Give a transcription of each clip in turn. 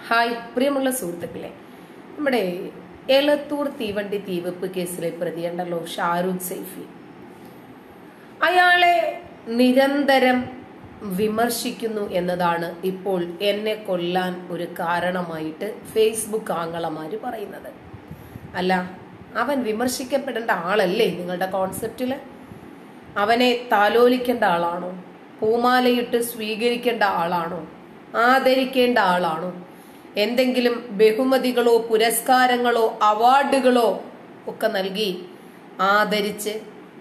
Hi പ്രിയമുള്ള സുഹൃത്തുക്കളെ നമ്മുടെ എലത്തൂർ തീവണ്ടി തീവെപ്പ് കേസിലെ പ്രതിയുണ്ടല്ലോ ഷാരൂഖ് സൈഫി അയാളെ നിരന്തരം വിമർശിക്കുന്നു എന്നതാണ് ഇപ്പോൾ എന്നെ കൊല്ലാൻ ഒരു കാരണമായിട്ട് ഫേസ്ബുക്ക് ആങ്ങളമാര് പറയുന്നത് അല്ല അവൻ വിമർശിക്കപ്പെടേണ്ട ആളല്ലേ നിങ്ങളുടെ കോൺസെപ്റ്റില് അവനെ താലോലിക്കേണ്ട ആളാണോ പൂമാലയിട്ട് സ്വീകരിക്കേണ്ട ആളാണോ ആദരിക്കേണ്ട ആളാണോ എന്തെങ്കിലും ബഹുമതികളോ പുരസ്കാരങ്ങളോ അവാർഡുകളോ ഒക്കെ നൽകി ആദരിച്ച്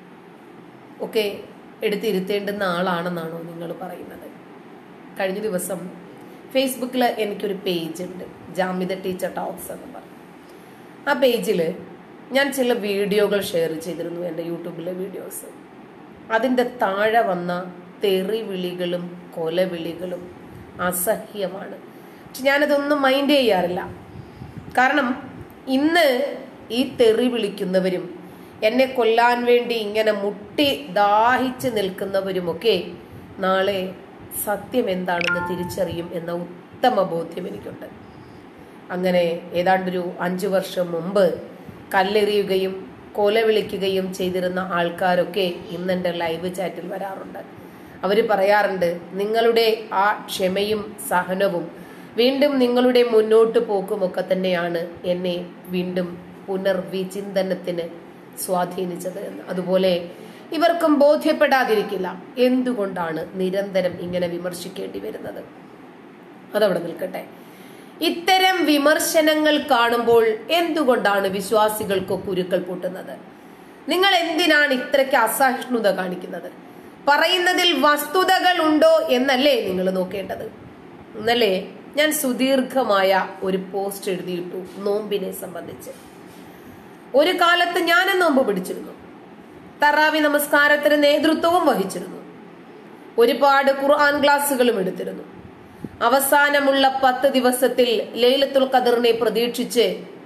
ഒക്കെ എടുത്തിരുത്തേണ്ടുന്ന ആളാണെന്നാണോ നിങ്ങൾ പറയുന്നത് കഴിഞ്ഞ ദിവസം ഫേസ്ബുക്കിൽ എനിക്കൊരു പേജ് ഉണ്ട് ജാമിത ടീച്ചർ ടോക്സ് എന്ന് പറഞ്ഞു ആ പേജിൽ ഞാൻ ചില വീഡിയോകൾ ഷെയർ ചെയ്തിരുന്നു എൻ്റെ യൂട്യൂബിലെ വീഡിയോസ് അതിൻ്റെ താഴെ വന്ന തെറിവിളികളും കൊലവിളികളും അസഹ്യമാണ് പക്ഷെ ഞാനതൊന്നും മൈൻഡ് ചെയ്യാറില്ല കാരണം ഇന്ന് ഈ തെറി വിളിക്കുന്നവരും എന്നെ കൊല്ലാൻ വേണ്ടി ഇങ്ങനെ മുട്ടി ദാഹിച്ച് നിൽക്കുന്നവരുമൊക്കെ നാളെ സത്യം എന്താണെന്ന് തിരിച്ചറിയും എന്ന ഉത്തമ ബോധ്യം എനിക്കുണ്ട് അങ്ങനെ ഏതാണ്ടൊരു അഞ്ചു വർഷം മുമ്പ് കല്ലെറിയുകയും കൊല വിളിക്കുകയും ചെയ്തിരുന്ന ആൾക്കാരൊക്കെ ഇന്നെൻ്റെ ലൈവ് ചാറ്റിൽ വരാറുണ്ട് അവർ പറയാറുണ്ട് നിങ്ങളുടെ ആ ക്ഷമയും സഹനവും വീണ്ടും നിങ്ങളുടെ മുന്നോട്ട് പോക്കുമൊക്കെ തന്നെയാണ് എന്നെ വീണ്ടും പുനർവിചിന്തനത്തിന് സ്വാധീനിച്ചത് എന്ന് അതുപോലെ ഇവർക്കും ബോധ്യപ്പെടാതിരിക്കില്ല എന്തുകൊണ്ടാണ് നിരന്തരം ഇങ്ങനെ വിമർശിക്കേണ്ടി വരുന്നത് അതവിടെ നിൽക്കട്ടെ ഇത്തരം വിമർശനങ്ങൾ കാണുമ്പോൾ എന്തുകൊണ്ടാണ് വിശ്വാസികൾക്ക് കുരുക്കൾ പൊട്ടുന്നത് നിങ്ങൾ എന്തിനാണ് ഇത്രയ്ക്ക് അസഹിഷ്ണുത കാണിക്കുന്നത് പറയുന്നതിൽ വസ്തുതകൾ ഉണ്ടോ എന്നല്ലേ നിങ്ങൾ നോക്കേണ്ടത് ഇന്നലെ ഞാൻ സുദീർഘമായ ഒരു പോസ്റ്റ് എഴുതിയിട്ടു നോമ്പിനെ സംബന്ധിച്ച് ഒരു കാലത്ത് ഞാനും നോമ്പ് പിടിച്ചിരുന്നു തറാവി നമസ്കാരത്തിന് നേതൃത്വവും വഹിച്ചിരുന്നു ഒരുപാട് ഖുർആൻ ക്ലാസ്സുകളും എടുത്തിരുന്നു അവസാനമുള്ള പത്ത് ദിവസത്തിൽ ലൈലത്തുൽ ഖദറിനെ പ്രതീക്ഷിച്ച്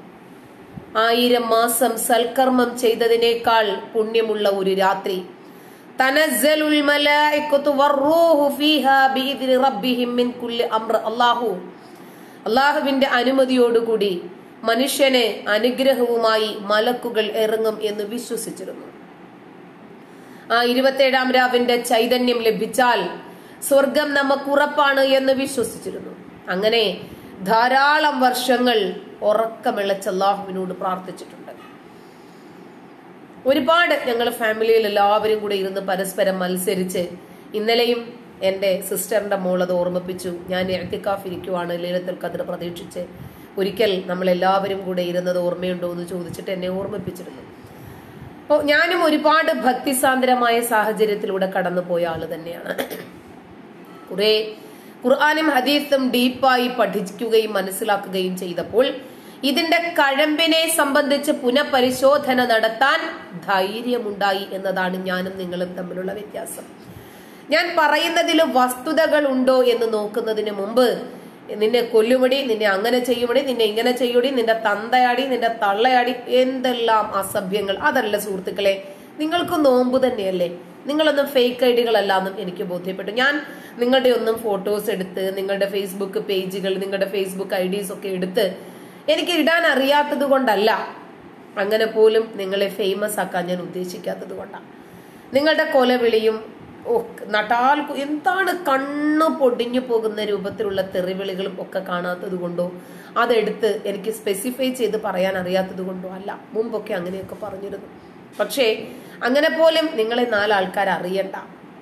ആയിരം മാസം സൽക്കർമ്മം ചെയ്തതിനേക്കാൾ പുണ്യമുള്ള ഒരു രാത്രി തനസ്സലുൽ മലായിക്കത്തു വറൂഹു ഫീഹാ ബിഇദ്നി റബ്ബിഹിം മിൻ കുല്ലി അംർ അല്ലാഹു അള്ളാഹുവിന്റെ അനുമതിയോടുകൂടി മനുഷ്യന് അനുഗ്രഹവുമായി മലക്കുകൾ ഇറങ്ങും എന്ന് വിശ്വസിച്ചിരുന്നു ആ ഇരുപത്തേഴാം രാവിന്റെ ചൈതന്യം ലഭിച്ചാൽ സ്വർഗം നമുക്ക് ഉറപ്പാണ് എന്ന് വിശ്വസിച്ചിരുന്നു അങ്ങനെ ധാരാളം വർഷങ്ങൾ ഉറക്കമിളച്ച് അള്ളാഹുവിനോട് പ്രാർത്ഥിച്ചിട്ടുണ്ട് ഒരുപാട് ഞങ്ങൾ ഫാമിലിയിൽ എല്ലാവരും കൂടെ ഇരുന്ന് പരസ്പരം മത്സരിച്ച് ഇന്നലെയും എൻ്റെ സിസ്റ്ററിന്റെ മോൾ അത് ഓർമ്മിപ്പിച്ചു ഞാൻ എഴുത്തിക്കാഫ് ഇരിക്കുവാണ് ലീലത്തിൽ കതിർ പ്രതീക്ഷിച്ച് ഒരിക്കൽ നമ്മൾ എല്ലാവരും കൂടെ ഇരുന്നത് ഓർമ്മയുണ്ടോ എന്ന് ചോദിച്ചിട്ട് എന്നെ ഓർമ്മിപ്പിച്ചിരുന്നു അപ്പോൾ ഞാനും ഒരുപാട് ഭക്തിസാന്ദ്രമായ സാഹചര്യത്തിലൂടെ കടന്നുപോയ ആള് തന്നെയാണ് കുറെ ഖുർആാനും ഹദീസും ഡീപ്പായി പഠിക്കുകയും മനസ്സിലാക്കുകയും ചെയ്തപ്പോൾ ഇതിന്റെ കഴമ്പിനെ സംബന്ധിച്ച് പുനഃപരിശോധന നടത്താൻ ധൈര്യമുണ്ടായി എന്നതാണ് ഞാനും നിങ്ങളും തമ്മിലുള്ള വ്യത്യാസം ഞാൻ പറയുന്നതിൽ വസ്തുതകൾ ഉണ്ടോ എന്ന് നോക്കുന്നതിന് മുമ്പ് നിന്നെ കൊല്ലുമടി നിന്നെ അങ്ങനെ ചെയ്യുമടി നിന്നെ ഇങ്ങനെ ചെയ്യുമടി നിന്റെ തന്തയാടി നിന്റെ തള്ളയാടി എന്തെല്ലാം അസഭ്യങ്ങൾ അതല്ല സുഹൃത്തുക്കളെ നിങ്ങൾക്ക് നോമ്പ് തന്നെയല്ലേ നിങ്ങളൊന്നും ഫേക്ക് ഐഡികളല്ലാന്നും എനിക്ക് ബോധ്യപ്പെട്ടു ഞാൻ നിങ്ങളുടെ ഒന്നും ഫോട്ടോസ് എടുത്ത് നിങ്ങളുടെ ഫേസ്ബുക്ക് പേജുകൾ നിങ്ങളുടെ ഫേസ്ബുക്ക് ഐ ഡീസ് ഒക്കെ എടുത്ത് എനിക്ക് ഇടാൻ അറിയാത്തത് കൊണ്ടല്ല അങ്ങനെ പോലും നിങ്ങളെ ഫേമസ് ആക്കാൻ ഞാൻ ഉദ്ദേശിക്കാത്തത് കൊണ്ടാണ് നിങ്ങളുടെ കൊലവിളിയും നട്ടാൽ എന്താണ് കണ്ണ് പൊടിഞ്ഞു പോകുന്ന രൂപത്തിലുള്ള തെറിവിളികളും ഒക്കെ കാണാത്തത് കൊണ്ടോ അതെടുത്ത് എനിക്ക് സ്പെസിഫൈ ചെയ്ത് പറയാൻ അറിയാത്തത് കൊണ്ടോ അല്ല മുമ്പൊക്കെ അങ്ങനെയൊക്കെ പറഞ്ഞിരുന്നു പക്ഷേ അങ്ങനെ പോലും നിങ്ങളെ നാലാൾക്കാർ അറിയണ്ട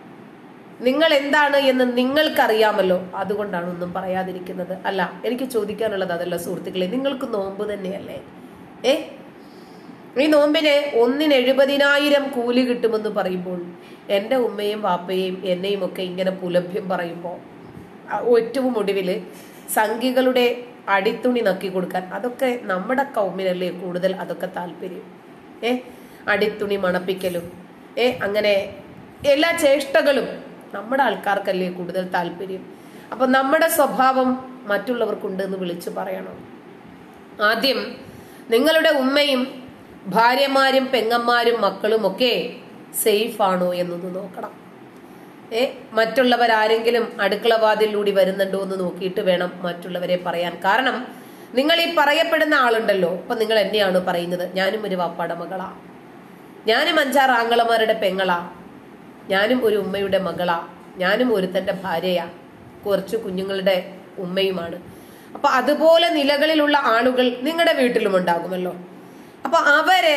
നിങ്ങൾ എന്താണ് എന്ന് നിങ്ങൾക്കറിയാമല്ലോ അതുകൊണ്ടാണ് ഒന്നും പറയാതിരിക്കുന്നത് അല്ല എനിക്ക് ചോദിക്കാനുള്ളത് അതല്ല സുഹൃത്തുക്കളെ നിങ്ങൾക്ക് നോമ്പ് തന്നെയല്ലേ ഏ ഈ നോമ്പിന് ഒന്നിന് എഴുപതിനായിരം കൂലി കിട്ടുമെന്ന് പറയുമ്പോൾ എൻ്റെ ഉമ്മയും വാപ്പയും എന്നെയും ഒക്കെ ഇങ്ങനെ പുലഭ്യം പറയുമ്പോൾ ഏറ്റവും ഒടുവിൽ സംഖ്യകളുടെ അടിത്തുണി നക്കി കൊടുക്കാൻ അതൊക്കെ നമ്മുടെ കൗമിനല്ലേ കൂടുതൽ അതൊക്കെ താല്പര്യം ഏ അടിത്തുണി മണപ്പിക്കലും ഏ അങ്ങനെ എല്ലാ ചേഷ്ടകളും നമ്മുടെ ആൾക്കാർക്കല്ലേ കൂടുതൽ താല്പര്യം അപ്പൊ നമ്മുടെ സ്വഭാവം മറ്റുള്ളവർക്കുണ്ട് എന്ന് വിളിച്ചു പറയണം ആദ്യം നിങ്ങളുടെ ഉമ്മയും ഭാര്യമാരും പെങ്ങന്മാരും മക്കളും ഒക്കെ സേഫ് ആണോ എന്നൊന്ന് നോക്കണം ഏ മറ്റുള്ളവരാരെങ്കിലും അടുക്കള വാതിലൂടെ വരുന്നുണ്ടോ എന്ന് നോക്കിയിട്ട് വേണം മറ്റുള്ളവരെ പറയാൻ കാരണം നിങ്ങൾ ഈ പറയപ്പെടുന്ന ആളുണ്ടല്ലോ അപ്പൊ നിങ്ങൾ എന്നെയാണ് പറയുന്നത് ഞാനും ഒരു വാപ്പാടെ മകളാ ഞാനും അഞ്ചാറ് ആങ്ങളമാരുടെ പെങ്ങളാ ഞാനും ഒരു ഉമ്മയുടെ മകളാ ഞാനും ഒരുത്തന്റെ ഭാര്യയാ കുറച്ച് കുഞ്ഞുങ്ങളുടെ ഉമ്മയുമാണ് അപ്പൊ അതുപോലെ നിലകളിലുള്ള ആളുകൾ നിങ്ങളുടെ വീട്ടിലും ഉണ്ടാകുമല്ലോ അപ്പൊ അവരെ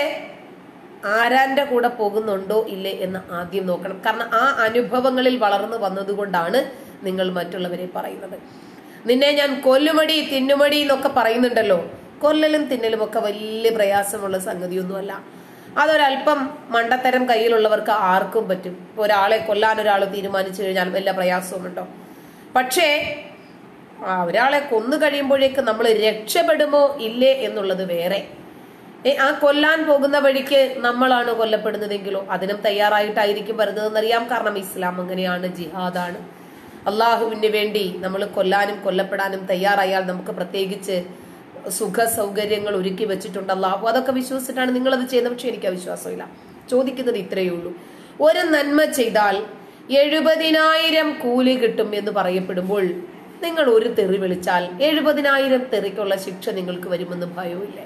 ആരാന്റെ കൂടെ പോകുന്നുണ്ടോ ഇല്ലേ എന്ന് ആദ്യം നോക്കണം കാരണം ആ അനുഭവങ്ങളിൽ വളർന്നു വന്നതുകൊണ്ടാണ് നിങ്ങൾ മറ്റുള്ളവരെ പറയുന്നത് നിന്നെ ഞാൻ കൊല്ലുമടി തിന്നുമടി എന്നൊക്കെ പറയുന്നുണ്ടല്ലോ കൊല്ലലും തിന്നലും ഒക്കെ വലിയ പ്രയാസമുള്ള സംഗതിയൊന്നുമല്ല അതൊരല്പം മണ്ടത്തരം കയ്യിലുള്ളവർക്ക് ആർക്കും പറ്റും ഇപ്പൊ ഒരാളെ കൊല്ലാൻ ഒരാൾ തീരുമാനിച്ചു കഴിഞ്ഞാൽ വല്ല പ്രയാസവുമുണ്ടോ പക്ഷേ ആ ഒരാളെ കൊന്നു കഴിയുമ്പോഴേക്ക് നമ്മൾ രക്ഷപ്പെടുമോ ഇല്ലേ എന്നുള്ളത് വേറെ ഏ, ആ കൊല്ലാൻ പോകുന്ന വഴിക്ക് നമ്മളാണ് കൊല്ലപ്പെടുന്നതെങ്കിലോ അതിനും തയ്യാറായിട്ടായിരിക്കും വരുന്നതെന്നറിയാം കാരണം ഇസ്ലാം അങ്ങനെയാണ് ജിഹാദാണ് അള്ളാഹുവിന് വേണ്ടി നമ്മൾ കൊല്ലാനും കൊല്ലപ്പെടാനും തയ്യാറായാൽ നമുക്ക് പ്രത്യേകിച്ച് സുഖ സൗകര്യങ്ങൾ ഒരുക്കി വെച്ചിട്ടുണ്ട് അള്ളാഹു അതൊക്കെ വിശ്വസിച്ചിട്ടാണ് നിങ്ങളത് ചെയ്യുന്നത് പക്ഷെ എനിക്ക് ആ വിശ്വാസമില്ല ചോദിക്കുന്നത് ഇത്രയേ ഉള്ളൂ ഒരു നന്മ ചെയ്താൽ എഴുപതിനായിരം കൂലി കിട്ടും എന്ന് പറയപ്പെടുമ്പോൾ നിങ്ങൾ ഒരു തെറി വിളിച്ചാൽ എഴുപതിനായിരം തെറിക്കുള്ള ശിക്ഷ നിങ്ങൾക്ക് വരുമെന്ന് ഭയമില്ലേ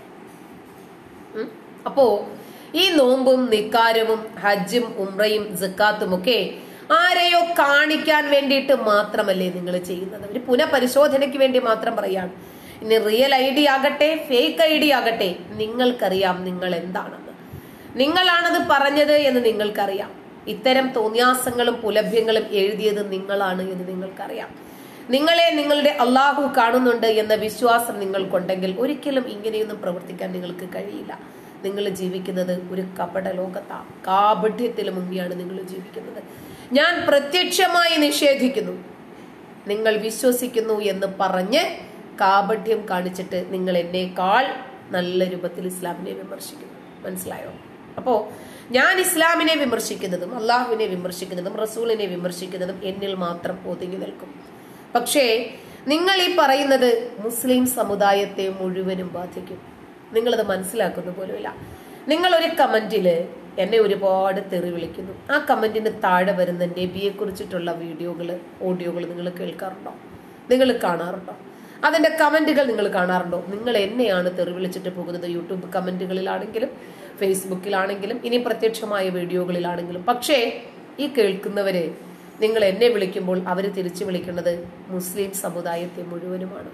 ഉം. അപ്പോ ഈ നോമ്പും നിക്കാരവും ഹജ്ജും ഉംറയും ജക്കാത്തും ഒക്കെ ആരെയോ കാണിക്കാൻ വേണ്ടിയിട്ട് മാത്രമല്ലേ നിങ്ങൾ ചെയ്യുന്നത് ഒരു പുനഃപരിശോധനയ്ക്ക് വേണ്ടി മാത്രം പറയാണ് ഇനി റിയൽ ഐ ഡി ആകട്ടെ ഫേക്ക് ഐ ഡി ആകട്ടെ നിങ്ങൾക്കറിയാം നിങ്ങൾ എന്താണെന്ന് നിങ്ങളാണത് പറഞ്ഞത് എന്ന് നിങ്ങൾക്കറിയാം ഇത്തരം തോന്നിയാസങ്ങളും പുലഭ്യങ്ങളും എഴുതിയത് നിങ്ങളാണ് എന്ന് നിങ്ങൾക്കറിയാം നിങ്ങളെ നിങ്ങളുടെ അള്ളാഹു കാണുന്നുണ്ട് എന്ന വിശ്വാസം നിങ്ങൾക്കുണ്ടെങ്കിൽ ഒരിക്കലും ഇങ്ങനെയൊന്നും പ്രവർത്തിക്കാൻ നിങ്ങൾക്ക് കഴിയില്ല നിങ്ങൾ ജീവിക്കുന്നത് ഒരു കപട ലോകത്താ കാപഠ്യത്തിൽ മുങ്ങിയാണ് നിങ്ങൾ ജീവിക്കുന്നത് ഞാൻ പ്രത്യക്ഷമായി നിഷേധിക്കുന്നു നിങ്ങൾ വിശ്വസിക്കുന്നു എന്ന് പറഞ്ഞ് കാപഠ്യം കാണിച്ചിട്ട് നിങ്ങൾ എന്നേക്കാൾ നല്ല രൂപത്തിൽ ഇസ്ലാമിനെ വിമർശിക്കുന്നു മനസ്സിലായോ അപ്പോ ഞാൻ ഇസ്ലാമിനെ വിമർശിക്കുന്നതും അള്ളാഹുവിനെ വിമർശിക്കുന്നതും റസൂലിനെ വിമർശിക്കുന്നതും എന്നിൽ മാത്രം ഒതുങ്ങി നിൽക്കും പക്ഷേ നിങ്ങൾ ഈ പറയുന്നത് മുസ്ലിം സമുദായത്തെ മുഴുവനും ബാധിക്കും നിങ്ങളത് മനസ്സിലാക്കുന്ന പോലുമില്ല നിങ്ങൾ ഒരു കമന്റില് എന്നെ ഒരുപാട് തെറി വിളിക്കുന്നു ആ കമന്റിന് താഴെ വരുന്ന നബിയെ കുറിച്ചിട്ടുള്ള വീഡിയോകൾ ഓഡിയോകൾ നിങ്ങൾ കേൾക്കാറുണ്ടോ നിങ്ങൾ കാണാറുണ്ടോ അതിന്റെ കമന്റുകൾ നിങ്ങൾ കാണാറുണ്ടോ നിങ്ങൾ എന്നെയാണ് തെറി വിളിച്ചിട്ട് പോകുന്നത് യൂട്യൂബ് കമന്റുകളിലാണെങ്കിലും ഫേസ്ബുക്കിലാണെങ്കിലും ഇനി പ്രത്യക്ഷമായ വീഡിയോകളിലാണെങ്കിലും പക്ഷേ ഈ കേൾക്കുന്നവര് നിങ്ങൾ എന്നെ വിളിക്കുമ്പോൾ അവർ തിരിച്ചു വിളിക്കുന്നത് മുസ്ലിം സമുദായത്തെ മുഴുവനുമാണ്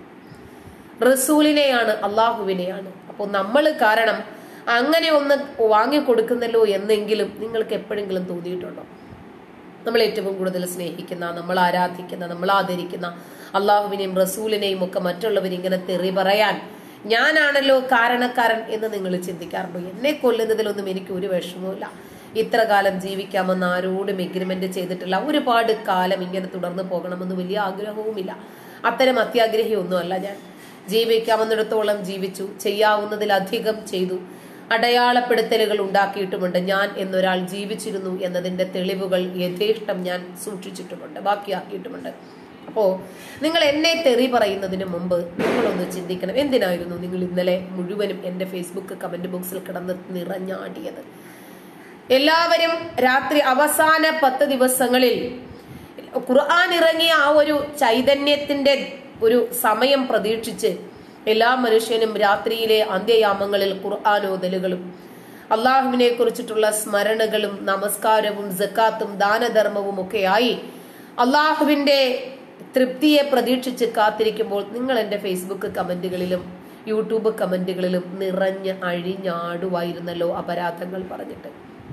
റസൂലിനെയാണ് അള്ളാഹുവിനെയാണ് അപ്പോൾ നമ്മൾ കാരണം അങ്ങനെ ഒന്ന് വാങ്ങിക്കൊടുക്കുന്നല്ലോ എന്നെങ്കിലും നിങ്ങൾക്ക് എപ്പോഴെങ്കിലും തോന്നിയിട്ടുണ്ടോ നമ്മൾ ഏറ്റവും കൂടുതൽ സ്നേഹിക്കുന്ന നമ്മൾ ആരാധിക്കുന്ന നമ്മൾ ആദരിക്കുന്ന അള്ളാഹുവിനെയും റസൂലിനെയും ഒക്കെ മറ്റുള്ളവർ ഇങ്ങനെ തെറി പറയാൻ ഞാനാണല്ലോ കാരണക്കാരൻ എന്ന് നിങ്ങൾ ചിന്തിക്കാറുണ്ടോ എന്നെ കൊല്ലുന്നതിലൊന്നും എനിക്ക് ഒരു വിഷമവുമില്ല ഇത്ര കാലം ജീവിക്കാമെന്ന് ആരോടും എഗ്രിമെന്റ് ചെയ്തിട്ടില്ല ഒരുപാട് കാലം ഇങ്ങനെ തുടർന്ന് പോകണമെന്ന് വലിയ ആഗ്രഹവുമില്ല അത്തരം അത്യാഗ്രഹിയൊന്നുമല്ല ഞാൻ ജീവിക്കാമെന്നിടത്തോളം ജീവിച്ചു ചെയ്യാവുന്നതിലധികം ചെയ്തു അടയാളപ്പെടുത്തലുകൾ ഉണ്ടാക്കിയിട്ടുമുണ്ട് ഞാൻ എന്നൊരാൾ ജീവിച്ചിരുന്നു എന്നതിന്റെ തെളിവുകൾ യഥേഷ്ടം ഞാൻ സൂക്ഷിച്ചിട്ടുമുണ്ട് ബാക്കിയാക്കിയിട്ടുമുണ്ട് അപ്പോ നിങ്ങൾ എന്നെ തെറി പറയുന്നതിന് മുമ്പ് നിങ്ങളൊന്ന് ചിന്തിക്കണം എന്തിനായിരുന്നു നിങ്ങൾ ഇന്നലെ മുഴുവനും എന്റെ ഫേസ്ബുക്ക് കമന്റ് ബോക്സിൽ കിടന്ന് നിറഞ്ഞാടിയത് എല്ലാവരും രാത്രി അവസാന പത്ത് ദിവസങ്ങളിൽ ഖുർആൻ ഇറങ്ങിയ ആ ഒരു ചൈതന്യത്തിന്റെ ഒരു സമയം പ്രതീക്ഷിച്ച് എല്ലാ മനുഷ്യനും രാത്രിയിലെ അന്ത്യയാമങ്ങളിൽ ഖുർആാനോദലുകളും അള്ളാഹുവിനെ കുറിച്ചിട്ടുള്ള സ്മരണകളും നമസ്കാരവും ജക്കാത്തും ദാനധർമ്മവും ഒക്കെയായി അള്ളാഹുവിന്റെ തൃപ്തിയെ പ്രതീക്ഷിച്ച് കാത്തിരിക്കുമ്പോൾ നിങ്ങൾ എൻ്റെ ഫേസ്ബുക്ക് കമന്റുകളിലും യൂട്യൂബ് കമന്റുകളിലും നിറഞ്ഞ് അഴിഞ്ഞാടുവായിരുന്നല്ലോ അപരാധങ്ങൾ പറഞ്ഞിട്ട്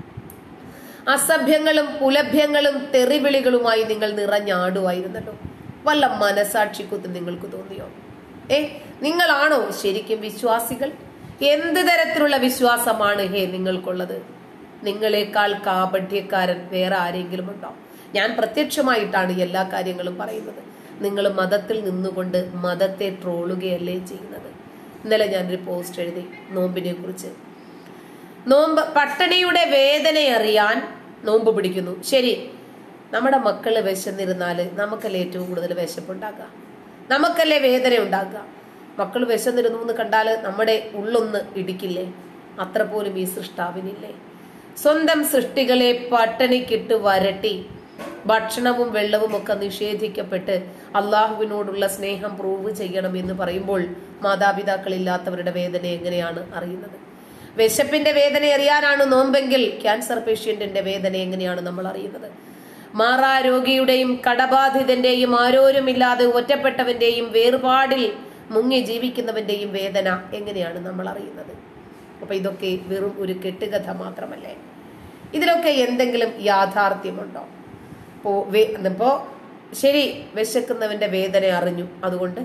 അസഭ്യങ്ങളും പുലഭ്യങ്ങളും തെറിവിളികളുമായി നിങ്ങൾ നിറഞ്ഞാടുവായിരുന്നല്ലോ വല്ല മനസാക്ഷിക്കുത്ത് നിങ്ങൾക്ക് തോന്നിയോ ഏ നിങ്ങളാണോ ശരിക്കും വിശ്വാസികൾ എന്ത് തരത്തിലുള്ള വിശ്വാസമാണ് ഹേ നിങ്ങൾക്കുള്ളത് നിങ്ങളെക്കാൾ കാപഠ്യക്കാരൻ വേറെ ആരെങ്കിലും ഉണ്ടോ ഞാൻ പ്രത്യക്ഷമായിട്ടാണ് എല്ലാ കാര്യങ്ങളും പറയുന്നത് നിങ്ങൾ മതത്തിൽ നിന്നുകൊണ്ട് മതത്തെ ട്രോളുകയല്ലേ ചെയ്യുന്നത് ഇന്നലെ ഞാനൊരു പോസ്റ്റ് എഴുതി നോമ്പിനെ കുറിച്ച് നോമ്പ് പട്ടിണിയുടെ വേദന അറിയാൻ നോമ്പ് പിടിക്കുന്നു ശരി നമ്മുടെ മക്കള് വിശന്നിരുന്നാല് നമുക്കല്ലേ ഏറ്റവും കൂടുതൽ വിശപ്പുണ്ടാക്കുക നമുക്കല്ലേ വേദന ഉണ്ടാക്കുക മക്കൾ വിശന്നിരുന്നു എന്ന് കണ്ടാല് നമ്മുടെ ഉള്ളൊന്ന് ഇടിക്കില്ലേ അത്ര പോലും ഈ സൃഷ്ടാവിനില്ലേ സ്വന്തം സൃഷ്ടികളെ പട്ടിണിക്കിട്ട് വരട്ടി ഭക്ഷണവും വെള്ളവും ഒക്കെ നിഷേധിക്കപ്പെട്ട് അള്ളാഹുവിനോടുള്ള സ്നേഹം പ്രൂവ് ചെയ്യണം എന്ന് പറയുമ്പോൾ മാതാപിതാക്കളില്ലാത്തവരുടെ വേദന എങ്ങനെയാണ് അറിയുന്നത് വിശപ്പിന്റെ വേദന അറിയാനാണ് നോമ്പെങ്കിൽ ക്യാൻസർ പേഷ്യന്റിന്റെ വേദന എങ്ങനെയാണ് നമ്മൾ അറിയുന്നത് മാറാ രോഗിയുടെയും കടബാധിതന്റെയും ആരോരുമില്ലാതെ ഒറ്റപ്പെട്ടവന്റെയും വേർപാടിൽ മുങ്ങി ജീവിക്കുന്നവന്റെയും വേദന എങ്ങനെയാണ് നമ്മൾ അറിയുന്നത് അപ്പൊ ഇതൊക്കെ വെറും ഒരു കെട്ടുകഥ മാത്രമല്ലേ ഇതിലൊക്കെ എന്തെങ്കിലും യാഥാർത്ഥ്യമുണ്ടോ ഇപ്പോ വേ- ഇപ്പോ ശരി വിശക്കുന്നവന്റെ വേദന അറിഞ്ഞു അതുകൊണ്ട്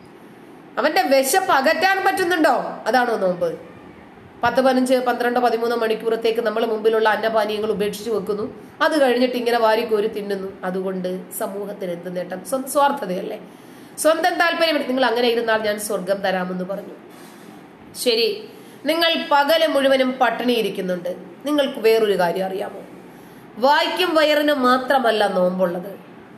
അവന്റെ വിശപ്പ് അകറ്റാൻ പറ്റുന്നുണ്ടോ അതാണോ നോമ്പ് പത്ത് പതിനഞ്ച് പന്ത്രണ്ട് പതിമൂന്ന് മണിക്കൂറത്തേക്ക് നമ്മൾ മുമ്പിലുള്ള അന്നപാനീയങ്ങൾ ഉപേക്ഷിച്ച് വെക്കുന്നു അത് കഴിഞ്ഞിട്ട് ഇങ്ങനെ വാരിക്കോരി തിന്നുന്നു അതുകൊണ്ട് സമൂഹത്തിന് എന്ത് നേട്ടം സ്വ- സ്വാർത്ഥതയല്ലേ സ്വന്തം താല്പര്യം നിങ്ങൾ അങ്ങനെ ഇരുന്നാൽ ഞാൻ സ്വർഗം തരാമെന്ന് പറഞ്ഞു ശരി നിങ്ങൾ പകല് മുഴുവനും പട്ടിണി ഇരിക്കുന്നുണ്ട് നിങ്ങൾക്ക് വേറൊരു കാര്യം അറിയാമോ വായിക്കും വയറിന് മാത്രമല്ല നോമ്പുള്ളത്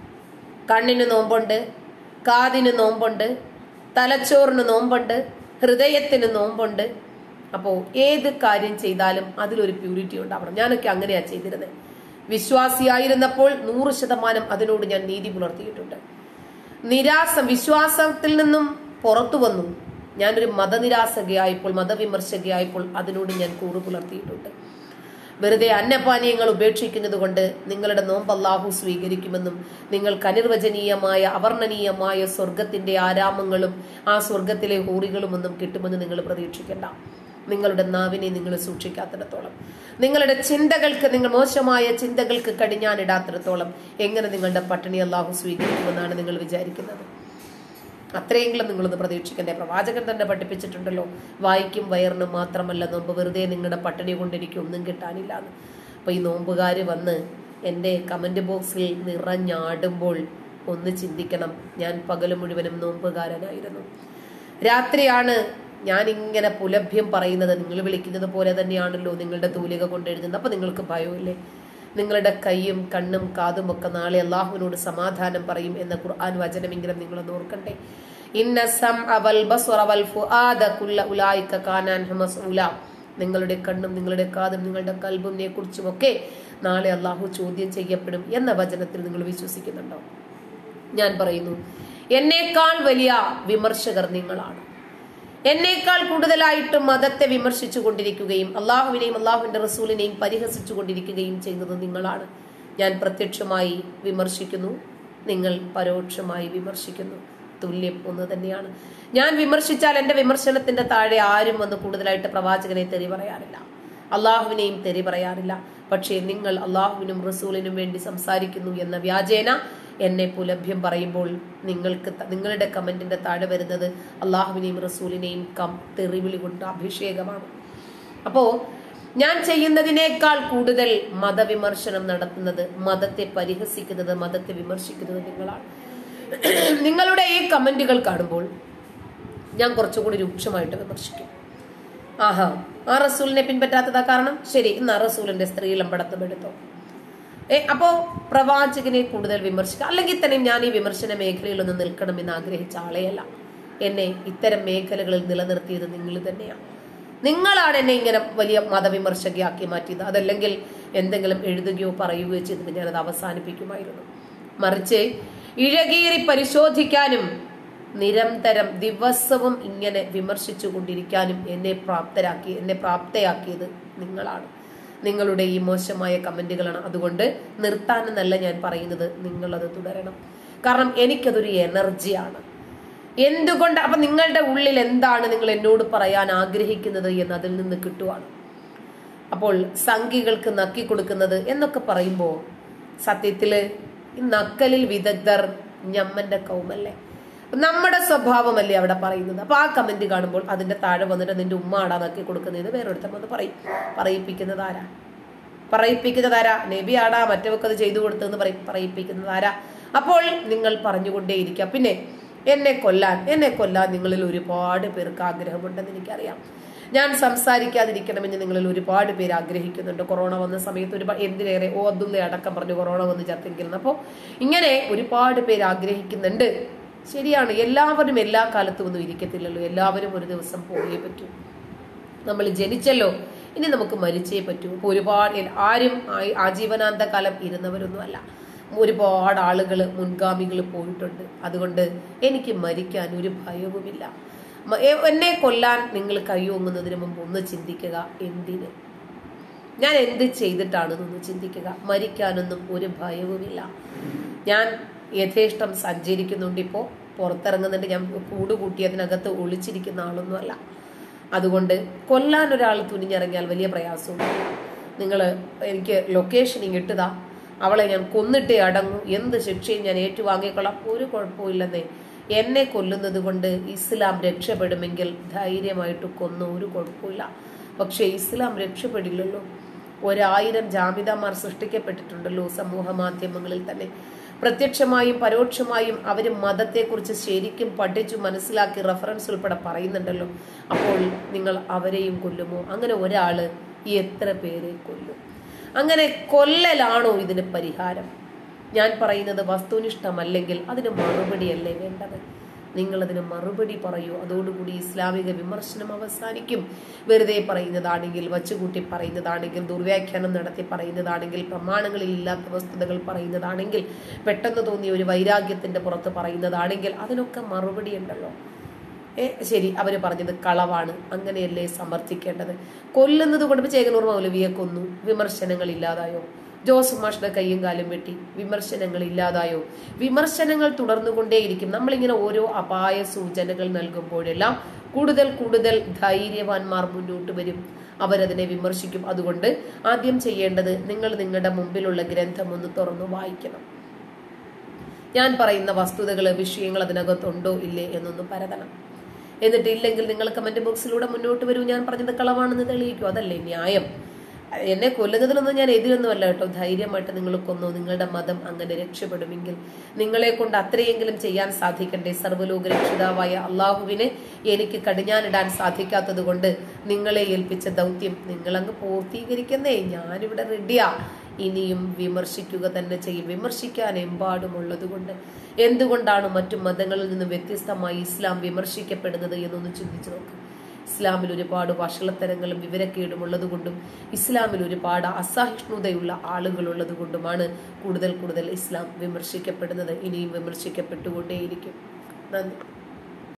കണ്ണിന് നോമ്പുണ്ട് കാതിന് നോമ്പുണ്ട് തലച്ചോറിന് നോമ്പുണ്ട് ഹൃദയത്തിന് നോമ്പുണ്ട് അപ്പോൾ ഏത് കാര്യം ചെയ്താലും അതിലൊരു പ്യൂരിറ്റി ഉണ്ടാവണം ഞാനൊക്കെ അങ്ങനെയാ ചെയ്തിരുന്നത് വിശ്വാസിയായിരുന്നപ്പോൾ നൂറ് ശതമാനം അതിനോട് ഞാൻ നീതി പുലർത്തിയിട്ടുണ്ട് നിരാശ വിശ്വാസത്തിൽ നിന്നും പുറത്തു വന്നു ഞാനൊരു മതനിരാസകയായപ്പോൾ മതവിമർശകയായപ്പോൾ അതിനോട് ഞാൻ കൂറു പുലർത്തിയിട്ടുണ്ട് വെറുതെ അന്നപാനീയങ്ങൾ ഉപേക്ഷിക്കുന്നത് കൊണ്ട് നിങ്ങളുടെ നോമ്പ് അല്ലാഹു സ്വീകരിക്കുമെന്നും നിങ്ങൾക്ക് അനിർവചനീയമായ അവർണ്ണനീയമായ സ്വർഗത്തിന്റെ ആരാമങ്ങളും ആ സ്വർഗത്തിലെ ഹൂറികളുമൊന്നും കിട്ടുമെന്ന് നിങ്ങൾ പ്രതീക്ഷിക്കേണ്ട നിങ്ങളുടെ നാവിനെ നിങ്ങൾ സൂക്ഷിക്കാത്തിടത്തോളം നിങ്ങളുടെ ചിന്തകൾക്ക് നിങ്ങൾ മോശമായ ചിന്തകൾക്ക് കടിഞ്ഞാനിടാത്തിടത്തോളം എങ്ങനെ നിങ്ങളുടെ പട്ടിണി അല്ലാഹു സ്വീകരിക്കുമെന്നാണ് നിങ്ങൾ വിചാരിക്കുന്നത് അത്രയെങ്കിലും നിങ്ങളൊന്ന് പ്രതീക്ഷിക്കണ്ടേ പ്രവാചകൻ തന്നെ പഠിപ്പിച്ചിട്ടുണ്ടല്ലോ വായിക്കും വയറിനും മാത്രമല്ല നോമ്പ് വെറുതെ നിങ്ങളുടെ പട്ടിണി കൊണ്ട് എനിക്ക് ഒന്നും കിട്ടാനില്ല എന്ന് അപ്പൊ ഈ നോമ്പുകാര് വന്ന് എൻ്റെ കമന്റ് ബോക്സിൽ നിറഞ്ഞാടുമ്പോൾ ഒന്ന് ചിന്തിക്കണം ഞാൻ പകല് മുഴുവനും നോമ്പുകാരനായിരുന്നു രാത്രിയാണ് ഞാൻ ഇങ്ങനെ പുലഭ്യം പറയുന്നത് നിങ്ങൾ വിളിക്കുന്നത് പോലെ തന്നെയാണല്ലോ നിങ്ങളുടെ തൂലിക കൊണ്ട് എഴുതുന്നത് അപ്പൊ നിങ്ങൾക്ക് ഭയമില്ലേ നിങ്ങളുടെ കൈയും കണ്ണും കാതും ഒക്കെ നാളെ അള്ളാഹുവിനോട് സമാധാനം പറയും എന്ന ഖുർആൻ വചനമെങ്കിലും നിങ്ങളൊന്ന് ഓർക്കണ്ടേ ഇന്ന സംഅ വൽ ബസ്വറ വൽ ഫുആദ കുല്ല ഉലായിക കാനാൻ മസ്ഊല നിങ്ങളുടെ കണ്ണും നിങ്ങളുടെ കാതും നിങ്ങളുടെ കൽബുമിനെ കുറിച്ചുമൊക്കെ നാളെ അള്ളാഹു ചോദ്യം ചെയ്യപ്പെടും എന്ന വചനത്തിൽ നിങ്ങൾ വിശ്വസിക്കുന്നുണ്ടോ ഞാൻ പറയുന്നു എന്നേക്കാൾ വലിയ വിമർശകർ നിങ്ങളാണ് എന്നേക്കാൾ കൂടുതലായിട്ട് മതത്തെ വിമർശിച്ചു കൊണ്ടിരിക്കുകയും അള്ളാഹുവിനെയും അള്ളാഹുവിന്റെ റസൂലിനെയും പരിഹസിച്ചു കൊണ്ടിരിക്കുകയും ചെയ്യുന്നത് നിങ്ങളാണ് ഞാൻ പ്രത്യക്ഷമായി വിമർശിക്കുന്നു നിങ്ങൾ പരോക്ഷമായി വിമർശിക്കുന്നു തുല്യം ഒന്ന് തന്നെയാണ് ഞാൻ വിമർശിച്ചാൽ എന്റെ വിമർശനത്തിന്റെ താഴെ ആരും വന്ന് കൂടുതലായിട്ട് പ്രവാചകനെ തെറി പറയാറില്ല അള്ളാഹുവിനെയും തെറി പറയാറില്ല പക്ഷേ നിങ്ങൾ അള്ളാഹുവിനും റസൂലിനും വേണ്ടി സംസാരിക്കുന്നു എന്ന വ്യാജേന എന്നെ പുലഭ്യം പറയുമ്പോൾ നിങ്ങൾക്ക് ത- നിങ്ങളുടെ കമന്റിന്റെ താഴെ വരുന്നത് അള്ളാഹുവിനെയും റസൂലിനെയും കം തെറിവിളി കൊണ്ട് അഭിഷേകമാണ് അപ്പോ ഞാൻ ചെയ്യുന്നതിനേക്കാൾ കൂടുതൽ മതവിമർശനം നടത്തുന്നത് മതത്തെ പരിഹസിക്കുന്നത് മതത്തെ വിമർശിക്കുന്നത് നിങ്ങളാണ് നിങ്ങളുടെ ഈ കമന്റുകൾ കാണുമ്പോൾ ഞാൻ കുറച്ചുകൂടി രൂക്ഷമായിട്ട് വിമർശിക്കും ആഹാ ആ റസൂലിനെ പിൻപറ്റാത്തതാ കാരണം ശരി ഇന്ന് ആ റസൂലിന്റെ സ്ത്രീലമ്പടത്തും എടുത്തോ ഏ അപ്പോ പ്രവാചകനെ കൂടുതൽ വിമർശിക്കുക അല്ലെങ്കിൽ തന്നെ ഞാൻ ഈ വിമർശന മേഖലയിലൊന്ന് നിൽക്കണമെന്ന് ആഗ്രഹിച്ച ആളെയല്ല എന്നെ ഇത്തരം മേഖലകളിൽ നിലനിർത്തിയത് നിങ്ങൾ തന്നെയാണ് നിങ്ങളാണ് എന്നെ ഇങ്ങനെ വലിയ മതവിമർശകയാക്കി മാറ്റിയത് അതല്ലെങ്കിൽ എന്തെങ്കിലും എഴുതുകയോ പറയുകയോ ചെയ്തിട്ട് ഞാനത് അവസാനിപ്പിക്കുമായിരുന്നു മറിച്ച് ഇഴകീറി പരിശോധിക്കാനും നിരന്തരം ദിവസവും ഇങ്ങനെ വിമർശിച്ചു കൊണ്ടിരിക്കാനും എന്നെ പ്രാപ്തരാക്കി എന്നെ പ്രാപ്തയാക്കിയത് നിങ്ങളാണ് നിങ്ങളുടെ ഈ മോശമായ കമന്റുകളാണ് അതുകൊണ്ട് നിർത്താനെന്നല്ല ഞാൻ പറയുന്നത് നിങ്ങളത് തുടരണം കാരണം എനിക്കതൊരു എനർജിയാണ് എന്തുകൊണ്ട് അപ്പൊ നിങ്ങളുടെ ഉള്ളിൽ എന്താണ് നിങ്ങൾ എന്നോട് പറയാൻ ആഗ്രഹിക്കുന്നത് എന്ന് അതിൽ നിന്ന് കിട്ടുവാണ് അപ്പോൾ സംഖ്യകൾക്ക് നക്കി കൊടുക്കുന്നത് എന്നൊക്കെ പറയുമ്പോൾ സത്യത്തില് ഈ നക്കലിൽ വിദഗ്ധർ ഞമ്മന്റെ കൗമല്ലേ നമ്മുടെ സ്വഭാവമല്ലേ അവിടെ പറയുന്നത് അപ്പൊ ആ കമന്റ് കാണുമ്പോൾ അതിന്റെ താഴെ വന്നിട്ട് നിന്റെ ഉമ്മ ആടാ നക്കി കൊടുക്കുന്നത് വേറൊരുത്തം വന്ന് പറയും പറയിപ്പിക്കുന്നത് ആരാ പറയിപ്പിക്കുന്നത് ആരാ നബി ആടാ മറ്റവർക്ക് അത് ചെയ്തു കൊടുത്തതെന്ന് പറയും പറയിപ്പിക്കുന്നത് ആരാ അപ്പോൾ നിങ്ങൾ പറഞ്ഞുകൊണ്ടേയിരിക്കുക പിന്നെ എന്നെ കൊല്ലാൻ എന്നെ കൊല്ലാൻ നിങ്ങളിൽ ഒരുപാട് പേർക്ക് ആഗ്രഹമുണ്ടെന്ന് എനിക്കറിയാം ഞാൻ സംസാരിക്കാതിരിക്കണമെന്ന് നിങ്ങളിൽ ഒരുപാട് പേര് ആഗ്രഹിക്കുന്നുണ്ട് കൊറോണ വന്ന സമയത്ത് ഒരുപാട് എന്തിനേറെ ഓ അബ്ദുള്ള അടക്കം പറഞ്ഞു കൊറോണ വന്ന് ചത്തെങ്കിലും അപ്പോൾ ഇങ്ങനെ ഒരുപാട് പേര് ആഗ്രഹിക്കുന്നുണ്ട് ശരിയാണ് എല്ലാവരും എല്ലാ കാലത്തും ഒന്നും ഇരിക്കത്തില്ലല്ലോ എല്ലാവരും ഒരു ദിവസം പോയേ പറ്റൂ നമ്മൾ ജനിച്ചല്ലോ ഇനി നമുക്ക് മരിച്ചേ പറ്റൂ അപ്പൊ ഒരുപാട് എൽ- ആരും ആ- ആജീവനാന്ത കാലം ഇരുന്നവരൊന്നും അല്ല ഒരുപാട് ആളുകൾ മുൻഗാമികൾ പോയിട്ടുണ്ട് അതുകൊണ്ട് എനിക്ക് മരിക്കാൻ ഒരു ഭയവുമില്ല മ- എ- എന്നെ കൊല്ലാൻ നിങ്ങൾ കൈയൊങ്ങുന്നതിന് മുമ്പ് ഒന്ന് ചിന്തിക്കുക എന്തിന് ഞാൻ എന്ത് ചെയ്തിട്ടാണെന്നൊന്ന് ചിന്തിക്കുക മരിക്കാനൊന്നും ഒരു ഭയവുമില്ല ഞാൻ യഥേഷ്ടം സഞ്ചരിക്കുന്നുണ്ട് ഇപ്പോൾ പുറത്തിറങ്ങുന്നുണ്ട് ഞാൻ കൂട് കൂട്ടിയതിനകത്ത് ഒളിച്ചിരിക്കുന്ന ആളൊന്നുമല്ല അതുകൊണ്ട് കൊല്ലാൻ ഒരാൾ തുനിഞ്ഞിറങ്ങിയാൽ വലിയ പ്രയാസമൊന്നുമില്ല നിങ്ങൾ എനിക്ക് ലൊക്കേഷൻ ഇങ്ങിട്ടതാ അവളെ ഞാൻ കൊന്നിട്ടേ അടങ്ങൂ എന്ത് ശിക്ഷയും ഞാൻ ഏറ്റുവാങ്ങിക്കൊള്ളാം ഒരു കുഴപ്പമില്ലെന്നേ എന്നെ കൊല്ലുന്നത് കൊണ്ട് ഇസ്ലാം രക്ഷപ്പെടുമെങ്കിൽ ധൈര്യമായിട്ട് കൊന്നു ഒരു കുഴപ്പമില്ല പക്ഷേ ഇസ്ലാം രക്ഷപ്പെടില്ലല്ലോ ഒരായിരം ജാമിതമാർ സൃഷ്ടിക്കപ്പെട്ടിട്ടുണ്ടല്ലോ സമൂഹ മാധ്യമങ്ങളിൽ തന്നെ പ്രത്യക്ഷമായും പരോക്ഷമായും അവർ മതത്തെക്കുറിച്ച് ശരിക്കും പഠിച്ചു മനസ്സിലാക്കി റെഫറൻസ് ഉൾപ്പെടെ പറയുന്നുണ്ടല്ലോ അപ്പോൾ നിങ്ങൾ അവരെയും കൊല്ലുമോ അങ്ങനെ ഒരാള് എത്ര പേരെ കൊല്ലും അങ്ങനെ കൊല്ലലാണോ ഇതിന് പരിഹാരം ഞാൻ പറയുന്നത് വസ്തുനിഷ്ഠമല്ലെങ്കിൽ അതിന് മറുപടിയല്ലേ വേണ്ടത് നിങ്ങളതിന് മറുപടി പറയൂ അതോടുകൂടി ഇസ്ലാമിക വിമർശനം അവസാനിക്കും വെറുതെ പറയുന്നതാണെങ്കിൽ വച്ചുകൂട്ടി പറയുന്നതാണെങ്കിൽ ദുർവ്യാഖ്യാനം നടത്തി പറയുന്നതാണെങ്കിൽ പ്രമാണങ്ങളിൽ ഇല്ലാത്ത വസ്തുതകൾ പറയുന്നതാണെങ്കിൽ പെട്ടെന്ന് തോന്നിയ ഒരു വൈരാഗ്യത്തിന്റെ പുറത്ത് പറയുന്നതാണെങ്കിൽ അതിനൊക്കെ മറുപടി ഉണ്ടല്ലോ ഏ ശരി അവർ പറഞ്ഞത് കളവാണ് അങ്ങനെയല്ലേ സമർത്ഥിക്കേണ്ടത് കൊല്ലുന്നത് കൊണ്ട് ഇപ്പൊ ചേകനൂർ മൗലവിയെ കൊന്നു വിമർശനങ്ങൾ ഇല്ലാതായോ ജോസ് മാഷിന്റെ കയ്യും കാലും വെട്ടി വിമർശനങ്ങൾ ഇല്ലാതായോ വിമർശനങ്ങൾ തുടർന്നുകൊണ്ടേയിരിക്കും നമ്മളിങ്ങനെ ഓരോ അപായ സൂചനകൾ നൽകുമ്പോഴെല്ലാം കൂടുതൽ കൂടുതൽ ധൈര്യവാന്മാർ മുന്നോട്ട് വരും അവരതിനെ വിമർശിക്കും അതുകൊണ്ട് ആദ്യം ചെയ്യേണ്ടത് നിങ്ങൾ നിങ്ങളുടെ മുമ്പിലുള്ള ഗ്രന്ഥം ഒന്ന് തുറന്നു വായിക്കണം ഞാൻ പറയുന്ന വസ്തുതകൾ വിഷയങ്ങൾ അതിനകത്തുണ്ടോ ഇല്ലേ എന്നൊന്ന് പരതണം എന്നിട്ട് ഇല്ലെങ്കിൽ നിങ്ങൾ കമന്റ് ബോക്സിലൂടെ മുന്നോട്ട് വരൂ ഞാൻ പറഞ്ഞത് കളവാണെന്ന് തെളിയിക്കൂ അതല്ലേ ന്യായം എന്നെ കൊല്ലുന്നതിനൊന്നും ഞാൻ എതിരൊന്നുമല്ല കേട്ടോ ധൈര്യമായിട്ട് നിങ്ങൾ കൊന്നു നിങ്ങളുടെ മതം അങ്ങനെ രക്ഷപ്പെടുമെങ്കിൽ നിങ്ങളെ കൊണ്ട് അത്രയെങ്കിലും ചെയ്യാൻ സാധിക്കണ്ടേ സർവ്വലോക രക്ഷിതാവായ അള്ളാഹുവിനെ എനിക്ക് കടിഞ്ഞാനിടാൻ സാധിക്കാത്തത് കൊണ്ട് നിങ്ങളെ ഏൽപ്പിച്ച ദൗത്യം നിങ്ങളങ്ങ് പൂർത്തീകരിക്കുന്നേ ഞാനിവിടെ റെഡിയാ ഇനിയും വിമർശിക്കുക തന്നെ ചെയ്യും വിമർശിക്കാൻ എമ്പാടുമുള്ളത് കൊണ്ട് എന്തുകൊണ്ടാണ് മറ്റു മതങ്ങളിൽ നിന്നും വ്യത്യസ്തമായി ഇസ്ലാം വിമർശിക്കപ്പെടുന്നത് എന്നൊന്ന് ചിന്തിച്ചു നോക്ക് ഇസ്ലാമിൽ ഒരുപാട് വഷളത്തരങ്ങളും വിവരക്കേടും ഉള്ളതുകൊണ്ടും ഇസ്ലാമിൽ ഒരുപാട് അസഹിഷ്ണുതയുള്ള ആളുകൾ ഉള്ളത് കൊണ്ടുമാണ് കൂടുതൽ കൂടുതൽ ഇസ്ലാം വിമർശിക്കപ്പെടുന്നത് ഇനിയും വിമർശിക്കപ്പെട്ടുകൊണ്ടേയിരിക്കും നന്ദി